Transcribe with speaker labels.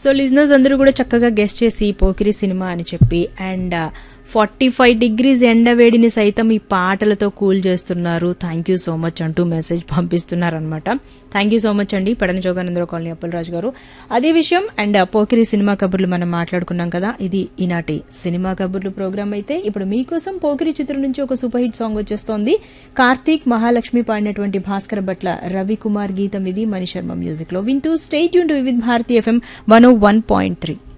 Speaker 1: so listeners అందరూ కూడా చక్కగా గెస్ట్ చేసి పోకిరి సినిమా అని చెప్పి అండ్ ఫార్టీ ఫైవ్ డిగ్రీస్ ఎండవేడిని సైతం ఈ పాటలతో కూల్ చేస్తున్నారు థ్యాంక్ యూ సో మచ్ అంటూ మెసేజ్ పంపిస్తున్నారనమాట థ్యాంక్ యూ సో మచ్ అండి పడన జోగానందరావు కాలనీ అప్పలరాజు గారు అదే విషయం అండ్ పోకిరి సినిమా కబుర్లు మనం మాట్లాడుకున్నాం కదా ఇది ఈనాటి సినిమా కబుర్లు ప్రోగ్రామ్ అయితే ఇప్పుడు మీకోసం పోకిరి చిత్రం నుంచి ఒక సూపర్ హిట్ సాంగ్ వచ్చేస్తోంది కార్తీక్ మహాలక్ష్మి పాడినటువంటి భాస్కర్ భట్ల రవికుమార్ గీతం ఇది మణిశర్మ మ్యూజిక్ లో వింటూ stay tuned to with Bharati FM one O one point three